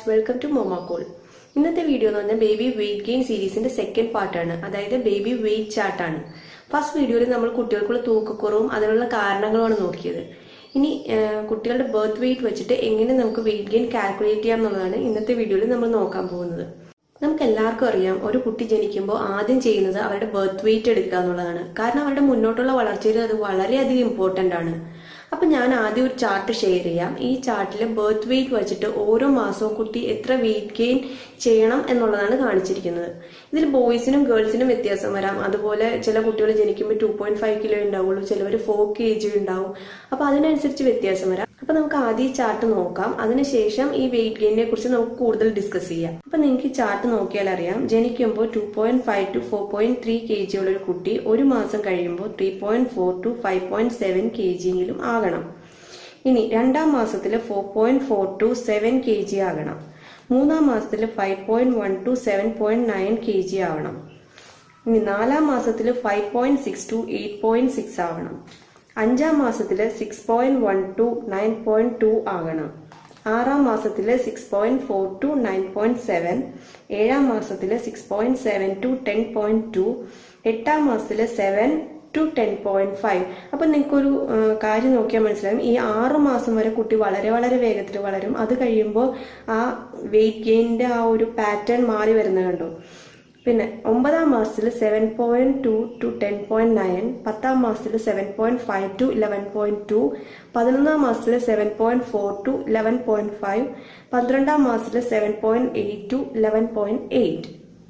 welcome to മോമാക്കോൾ ഇന്നത്തെ video എന്ന് പറഞ്ഞാൽ ബേബി വെയിറ്റ് ഗെയിൻ സീരീസിന്റെ സെക്കൻഡ് പാർട്ടാണ് അതായത് ബേബി വെയിറ്റ് ചാർട്ടാണ് ഫസ്റ്റ് വീഡിയോയിൽ നമ്മൾ കുട്ടികൾക്കുള്ള തൂക്കക്കുറവും അതിനുള്ള കാരണങ്ങളുമാണ് നോക്കിയത് ഇനി ആ, കുട്ടികളുടെ ബർത്ത് വെയിറ്റ് വെച്ചിട്ട് എങ്ങനെ നമുക്ക് വെയിറ്റ് ഗെയിൻ കാൽക്കുലേറ്റ് ചെയ്യാം എന്നുള്ളതാണ് ഇന്നത്തെ വീഡിയോയിൽ നമ്മൾ നോക്കാൻ പോകുന്നത് നമുക്ക് എല്ലാവർക്കും അറിയാം ഒരു കുട്ടി ജനിക്കുമ്പോൾ ആദ്യം ചെയ്യുന്നത് അവരുടെ ബർത്ത് വെയിറ്റ് എടുക്കുക എന്നുള്ളതാണ് കാരണം അവരുടെ മുന്നോട്ടുള്ള വളർച്ചയിൽ അത് വളരെയധികം ഇമ്പോർട്ടൻ്റ് ആണ് അപ്പം ഞാൻ ആദ്യം ഒരു ചാർട്ട് ഷെയർ ചെയ്യാം ഈ ചാർട്ടിൽ ബർത്ത് വെയിറ്റ് വെച്ചിട്ട് ഓരോ മാസവും കുട്ടി എത്ര വെയിറ്റ് ഗെയിൻ ചെയ്യണം എന്നുള്ളതാണ് കാണിച്ചിരിക്കുന്നത് ഇതിൽ ബോയ്സിനും ഗേൾസിനും വ്യത്യാസം വരാം അതുപോലെ ചില കുട്ടികൾ ജനിക്കുമ്പോൾ ടു പോയിന്റ് ഫൈവ് കിലോ ഉണ്ടാവുള്ളൂ ചിലവർ ഫോർ കെ ജി ഉണ്ടാവും അപ്പോൾ അതിനനുസരിച്ച് വ്യത്യാസം വരാം അപ്പൊ നമുക്ക് ആദ്യം ഈ ചാർട്ട് നോക്കാം അതിനുശേഷം ഈ വെയിറ്റ് ഗെയിനെ കുറിച്ച് നമുക്ക് കൂടുതൽ ഡിസ്കസ് ചെയ്യാം അപ്പൊ നിങ്ങൾക്ക് ഈ ചാർട്ട് നോക്കിയാൽ അറിയാം ജനിക്കുമ്പോൾ two point five to four point three K G ഉള്ള ഒരു കുട്ടി ഒരു മാസം കഴിയുമ്പോൾ three point four to five point seven K ജിയെങ്കിലും ആകണം ഇനി രണ്ടാം മാസത്തിൽ four point four to seven K G ആകണം മൂന്നാം മാസത്തിൽ five point one to seven point nine K G ആവണം ഇനി നാലാം മാസത്തിൽ five point six to eight point six ആവണം അഞ്ചാം മാസത്തിൽ six point one to nine point two ആകണം ആറാം മാസത്തിൽ six point four to nine point seven ഏഴാം മാസത്തിൽ six point seven to ten point two എട്ടാം മാസത്തിൽ seven to ten point five അപ്പൊ നിങ്ങൾക്കൊരു ആ, കാര്യം നോക്കിയാൽ മനസ്സിലാവും ഈ ആറ് മാസം വരെ കുട്ടി വളരെ വളരെ വേഗത്തിൽ വളരും അത് കഴിയുമ്പോൾ ആ വെയിറ്റ് ഗെയിനിന്റെ ആ ഒരു പാറ്റേൺ മാറി വരുന്നത് കണ്ടു പിന്നെ ഒമ്പതാം മാസത്തിൽ seven point two to ten point nine പത്താം മാസത്തിൽ seven point five to eleven point two പതിനൊന്നാം മാസത്തിൽ seven point four to eleven point five പന്ത്രണ്ടാം മാസത്തിൽ seven point eight to eleven point eight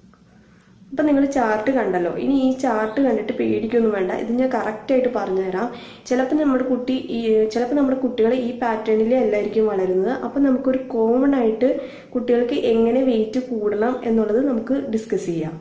ഇപ്പൊ നിങ്ങൾ ചാർട്ട് കണ്ടല്ലോ ഇനി ഈ ചാർട്ട് കണ്ടിട്ട് പേടിക്കൊന്നും വേണ്ട ഇത് ഞാൻ കറക്റ്റ് ആയിട്ട് പറഞ്ഞുതരാം ചിലപ്പോൾ നമ്മുടെ കുട്ടി ഈ ചിലപ്പോൾ നമ്മുടെ കുട്ടികൾ ഈ പാറ്റേണിലേ അല്ലായിരിക്കും വളരുന്നത് അപ്പൊ നമുക്കൊരു കോമൺ ആയിട്ട് കുട്ടികൾക്ക് എങ്ങനെ വെയിറ്റ് കൂടണം എന്നുള്ളത് നമുക്ക് ഡിസ്കസ് ചെയ്യാം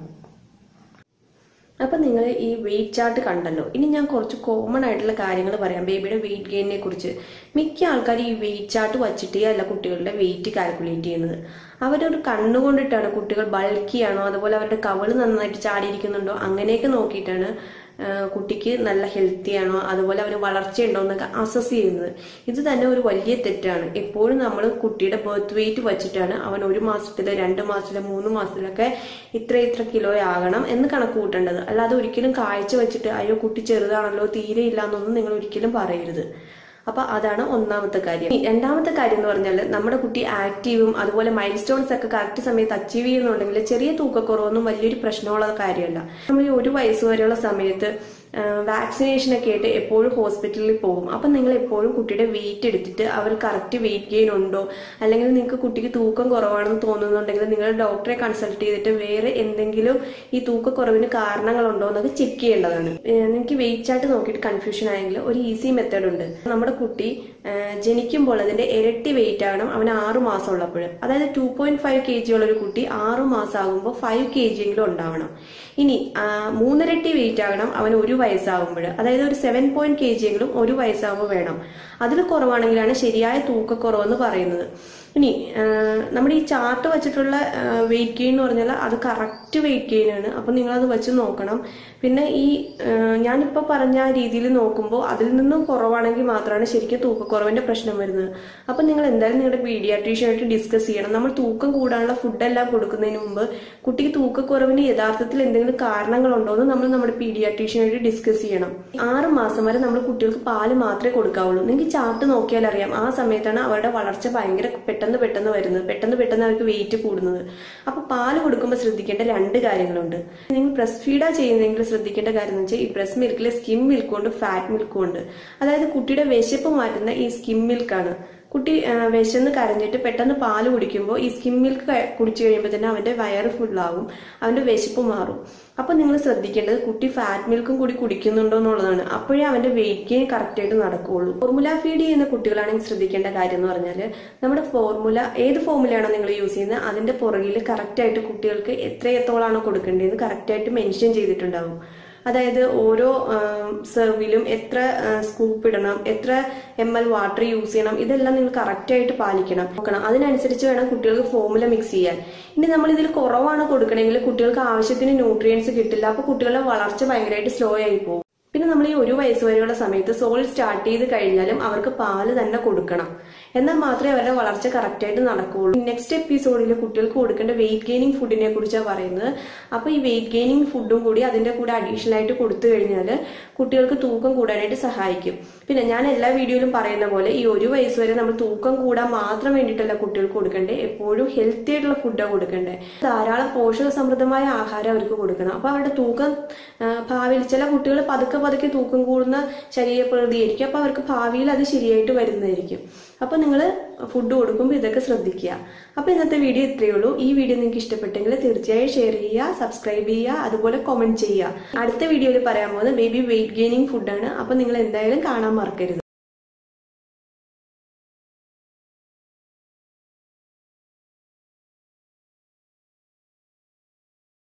അപ്പൊ നിങ്ങൾ ഈ വെയിറ്റ് ചാർട്ട് കണ്ടല്ലോ ഇനി ഞാൻ കുറച്ച് കോമൺ ആയിട്ടുള്ള കാര്യങ്ങൾ പറയാം ബേബിയുടെ വെയിറ്റ് ഗെയിനെ കുറിച്ച് മിക്ക ആൾക്കാർ ഈ വെയിറ്റ് ചാർട്ട് വച്ചിട്ടേ അല്ല കുട്ടികളുടെ വെയിറ്റ് കാൽക്കുലേറ്റ് ചെയ്യുന്നത് അവരൊരു കണ്ണുകൊണ്ടിട്ടാണ് കുട്ടികൾ ബൾക്കിയാണോ അതുപോലെ അവരുടെ കവള് നന്നായിട്ട് ചാടിയിരിക്കുന്നുണ്ടോ അങ്ങനെയൊക്കെ നോക്കിയിട്ടാണ് ആ, കുട്ടിക്ക് നല്ല ഹെൽത്തി ആണോ അതുപോലെ അവന് വളർച്ചയുണ്ടോ എന്നൊക്കെ അസസ് ചെയ്യുന്നത് ഇത് തന്നെ ഒരു വലിയ തെറ്റാണ് എപ്പോഴും നമ്മൾ കുട്ടിയുടെ ബർത്ത് വെയിറ്റ് വെച്ചിട്ടാണ് അവൻ ഒരു മാസത്തില് രണ്ട് മാസത്തില് മൂന്ന് മാസത്തിലൊക്കെ ഇത്ര ഇത്ര കിലോ ആകണം എന്ന് കണക്ക് കൂട്ടേണ്ടത് അല്ലാതെ ഒരിക്കലും കാഴ്ച വെച്ചിട്ട് അയ്യോ കുട്ടി ചെറുതാണല്ലോ തീരെ ഇല്ല എന്നൊന്നും നിങ്ങൾ ഒരിക്കലും പറയരുത് അപ്പൊ അതാണ് ഒന്നാമത്തെ കാര്യം ഇനി രണ്ടാമത്തെ കാര്യം എന്ന് പറഞ്ഞാൽ നമ്മുടെ കുട്ടി ആക്റ്റീവും അതുപോലെ മൈൽ സ്റ്റോൺസ് ഒക്കെ കറക്റ്റ് സമയത്ത് അച്ചീവ് ചെയ്യുന്നുണ്ടെങ്കിൽ ചെറിയ തൂക്കക്കുറവൊന്നും വലിയൊരു പ്രശ്നമുള്ള കാര്യമല്ല നമ്മൾ ഈ ഒരു വയസ്സ് വരെയുള്ള സമയത്ത് വാക്സിനേഷൻ ഒക്കെ ആയിട്ട് എപ്പോഴും ഹോസ്പിറ്റലിൽ പോകും അപ്പം നിങ്ങൾ എപ്പോഴും കുട്ടിയുടെ വെയിറ്റ് എടുത്തിട്ട് അവർ കറക്റ്റ് വെയിറ്റ് ഗെയിൻ ഉണ്ടോ അല്ലെങ്കിൽ നിങ്ങൾക്ക് കുട്ടിക്ക് തൂക്കം കുറവാണെന്ന് തോന്നുന്നുണ്ടെങ്കിൽ നിങ്ങൾ ഡോക്ടറെ കൺസൾട്ട് ചെയ്തിട്ട് വേറെ എന്തെങ്കിലും ഈ തൂക്കക്കുറവിന് കാരണങ്ങളുണ്ടോ എന്നൊക്കെ ചെക്ക് ചെയ്യേണ്ടതാണ് ഏഹ് നിങ്ങൾക്ക് വെയിറ്റ് ചാർട്ട് നോക്കിയിട്ട് കൺഫ്യൂഷൻ ആയെങ്കിൽ ഒരു ഈസി മെത്തേഡ് ഉണ്ട് നമ്മുടെ കുട്ടി ഏഹ് ജനിക്കുമ്പോൾ അതിന്റെ ഇരട്ടി വെയിറ്റ് ആകണം അവന് ആറു മാസം ഉള്ളപ്പോൾ അതായത് two point five K G ഉള്ള ഒരു കുട്ടി ആറു മാസം ആകുമ്പോൾ ഫൈവ് കെ ജി എങ്കിലും ഉണ്ടാവണം ഇനി ആ, മൂന്നിരട്ടി വെയിറ്റ് ആകണം അവന് ഒരു വയസ്സാകുമ്പോൾ അതായത് ഒരു സെവൻ പോയിന്റ് കെ ജി എങ്കിലും ഒരു വയസ്സാകുമ്പോൾ വേണം അതിൽ കുറവാണെങ്കിലാണ് ശരിയായ തൂക്കക്കുറവെന്ന് പറയുന്നത് ഇനി ആ, നമ്മുടെ ഈ ചാർട്ട് വെച്ചിട്ടുള്ള വെയിറ്റ് ഗെയിൻ എന്ന് പറഞ്ഞാൽ അത് കറക്റ്റ് വെയിറ്റ് ഗെയിൻ ആണ് അപ്പം നിങ്ങളത് വെച്ച് നോക്കണം പിന്നെ ഈ ആ, ഞാനിപ്പോൾ പറഞ്ഞ ആ രീതിയിൽ നോക്കുമ്പോൾ അതിൽ നിന്നും കുറവാണെങ്കിൽ മാത്രമാണ് ശരിക്കും തൂക്കക്കുറവിന്റെ പ്രശ്നം വരുന്നത് അപ്പം നിങ്ങൾ എന്തായാലും നിങ്ങളുടെ പീഡിയാട്രീഷ്യനായിട്ട് ഡിസ്കസ് ചെയ്യണം നമ്മൾ തൂക്കം കൂടാനുള്ള ഫുഡെല്ലാം കൊടുക്കുന്നതിന് മുമ്പ് കുട്ടിക്ക് തൂക്കക്കുറവിന് യഥാർത്ഥത്തിൽ എന്തെങ്കിലും കാരണങ്ങളുണ്ടോ എന്ന് നമ്മൾ നമ്മുടെ പീഡിയാട്രീഷ്യനായിട്ട് ഡിസ്കസ് ചെയ്യണം ആറ് മാസം വരെ നമ്മൾ കുട്ടികൾക്ക് പാല് മാത്രമേ കൊടുക്കാവുള്ളൂ നിങ്ങൾക്ക് ചാർട്ട് നോക്കിയാൽ അറിയാം ആ സമയത്താണ് അവരുടെ വളർച്ച ഭയങ്കര പെട്ടെന്ന് പെട്ടെന്ന് വരുന്നത് പെട്ടെന്ന് പെട്ടെന്ന് അവർക്ക് വെയിറ്റ് കൂടുന്നത് അപ്പൊ പാല് കൊടുക്കുമ്പോൾ ശ്രദ്ധിക്കേണ്ട രണ്ട് കാര്യങ്ങളുണ്ട് നിങ്ങൾ ബ്രസ്റ്റ് ഫീഡാ ചെയ്യുന്നതെങ്കിൽ ശ്രദ്ധിക്കേണ്ട കാര്യം എന്ന് വെച്ചാൽ ഈ ബ്രസ്റ്റ് മിൽക്കിൽ സ്കിം മിൽക്കും ഉണ്ട് ഫാറ്റ് മിൽക്കും ഉണ്ട് അതായത് കുട്ടിയുടെ വിശപ്പ് മാറ്റുന്ന ഈ സ്കിം മിൽക്കാണ് കുട്ടി ആ, വിശന്ന് കരഞ്ഞിട്ട് പെട്ടെന്ന് പാല് കുടിക്കുമ്പോൾ ഈ സ്കിം മിൽക്ക് ക- കുടിച്ചു കഴിയുമ്പോൾ തന്നെ അവന്റെ വയറ് ഫുള്ളാകും അവന്റെ വിശപ്പ് മാറും അപ്പൊ നിങ്ങൾ ശ്രദ്ധിക്കേണ്ടത് കുട്ടി ഫാറ്റ് മിൽക്കും കൂടി കുടിക്കുന്നുണ്ടോ എന്നുള്ളതാണ് അപ്പോഴേ അവന്റെ വെയിറ്റ് ഗെയിൻ കറക്റ്റ് ആയിട്ട് നടക്കുകയുള്ളൂ ഫോർമുല ഫീഡ് ചെയ്യുന്ന കുട്ടികളാണെങ്കിൽ ശ്രദ്ധിക്കേണ്ട കാര്യം എന്ന് പറഞ്ഞാൽ നമ്മുടെ ഫോർമുല ഏത് ഫോർമുലയാണോ നിങ്ങൾ യൂസ് ചെയ്യുന്നത് അതിന്റെ പുറകിൽ കറക്റ്റ് ആയിട്ട് കുട്ടികൾക്ക് എത്രയത്തോളാണോ കൊടുക്കേണ്ടതെന്ന് കറക്റ്റ് ആയിട്ട് മെൻഷൻ ചെയ്തിട്ടുണ്ടാവും അതായത് ഓരോ സെർവിലും എത്ര സ്കൂപ്പ് ഇടണം എത്ര എം എൽ വാട്ടർ യൂസ് ചെയ്യണം ഇതെല്ലാം നിങ്ങൾ കറക്റ്റ് ആയിട്ട് പാലിക്കണം നോക്കണം അതിനനുസരിച്ച് വേണം കുട്ടികൾക്ക് ഫോമുല മിക്സ് ചെയ്യാൻ ഇനി നമ്മൾ ഇതിൽ കുറവാണ് കൊടുക്കണമെങ്കിൽ കുട്ടികൾക്ക് ആവശ്യത്തിന് ന്യൂട്രിയൻസ് കിട്ടില്ല അപ്പൊ കുട്ടികളുടെ വളർച്ച ഭയങ്കരമായിട്ട് സ്ലോ ആയി പോകും പിന്നെ പിന്നെ നമ്മൾ ഈ ഒരു വയസ്സ് വരെയുള്ള സമയത്ത് സോളിഡ് സ്റ്റാർട്ട് ചെയ്ത് കഴിഞ്ഞാലും അവർക്ക് പാല് തന്നെ കൊടുക്കണം എന്നാൽ മാത്രമേ അവരുടെ വളർച്ച കറക്റ്റായിട്ട് നടക്കുകയുള്ളൂ നെക്സ്റ്റ് എപ്പിസോഡിൽ കുട്ടികൾക്ക് കൊടുക്കേണ്ട വെയിറ്റ് ഗെയിനിങ് ഫുഡിനെ കുറിച്ചാണ് പറയുന്നത് അപ്പോൾ ഈ വെയിറ്റ് ഗെയിനിങ് ഫുഡും കൂടി അതിന്റെ കൂടെ അഡീഷണൽ ആയിട്ട് കൊടുത്തു കഴിഞ്ഞാൽ കുട്ടികൾക്ക് തൂക്കം കൂടാനായിട്ട് സഹായിക്കും പിന്നെ ഞാൻ എല്ലാ വീഡിയോയിലും പറയുന്ന പോലെ ഈ ഒരു വയസ്സ് വരെ നമ്മൾ തൂക്കം കൂടാൻ മാത്രം വേണ്ടിയിട്ടല്ല കുട്ടികൾക്ക് കൊടുക്കണ്ടേ എപ്പോഴും ഹെൽത്തി ആയിട്ടുള്ള ഫുഡാണ് കൊടുക്കണ്ടേ ധാരാളം പോഷക സമൃദ്ധമായ ആഹാരം അവർക്ക് കൊടുക്കണം അപ്പൊ അവരുടെ തൂക്കം ആ, ഭാവിയിൽ ചില കുട്ടികൾ പതുക്കെ പതുക്കെ തൂക്കം കൂടുന്ന ശരീരപ്രകൃതിയായിരിക്കും അപ്പൊ അവർക്ക് ഭാവിയിൽ അത് ശരിയായിട്ട് വരുന്നതായിരിക്കും അപ്പൊ നിങ്ങൾ ഫുഡ് കൊടുക്കുമ്പോൾ ഇതൊക്കെ ശ്രദ്ധിക്കുക അപ്പൊ ഇന്നത്തെ വീഡിയോ ഇത്രയേ ഉള്ളൂ ഈ വീഡിയോ നിങ്ങൾക്ക് ഇഷ്ടപ്പെട്ടെങ്കിൽ തീർച്ചയായും ഷെയർ ചെയ്യുക സബ്സ്ക്രൈബ് ചെയ്യുക അതുപോലെ കമന്റ് ചെയ്യുക അടുത്ത വീഡിയോയിൽ പറയാൻ പോകുന്നത് ബേബി വെയിറ്റ് ഗെയിനിങ് ഫുഡാണ് അപ്പൊ നിങ്ങൾ എന്തായാലും കാണാൻ മറക്കരുത്